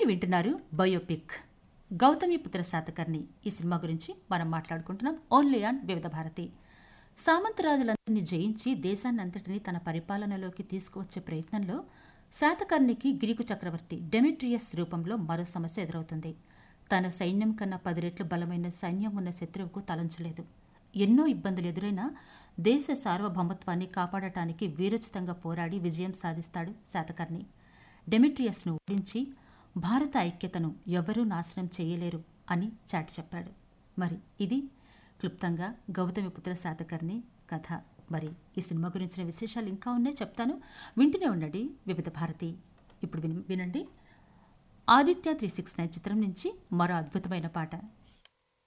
వింటున్నారు బయోపిక్ గౌతమిపుత్ర శాతకర్ణి ఈ సినిమా గురించి మనం మాట్లాడుకుంటున్నాం ఓన్లీ ఆన్ వివిధ భారతి సామంతరాజులందరినీ జయించి దేశాన్నంతటినీ తన పరిపాలనలోకి తీసుకువచ్చే ప్రయత్నంలో శాతకర్ణికి గ్రీకు చక్రవర్తి డెమిట్రియస్ రూపంలో మరో సమస్య ఎదురవుతుంది తన సైన్యం కన్నా పది రెట్లు బలమైన సైన్యం ఉన్న శత్రువుకు తలంచలేదు ఎన్నో ఇబ్బందులు ఎదురైనా దేశ సార్వభౌమత్వాన్ని కాపాడటానికి వీరోచితంగా పోరాడి విజయం సాధిస్తాడు శాతకర్ణి డెమిట్రియస్ను ఓడించి భారత ఐక్యతను ఎవరూ నాశనం చేయలేరు అని చాటి చెప్పాడు మరి ఇది క్లుప్తంగా గౌతమిపుత్ర శాతకర్ణి కథ మరి ఈ సినిమా గురించిన విశేషాలు ఇంకా ఉన్నాయి చెప్తాను వింటూనే ఉండండి వివిధ భారతి ఇప్పుడు విన్- వినండి ఆదిత్య త్రీ సిక్స్ నైన్ చిత్రం నుంచి మరో అద్భుతమైన పాట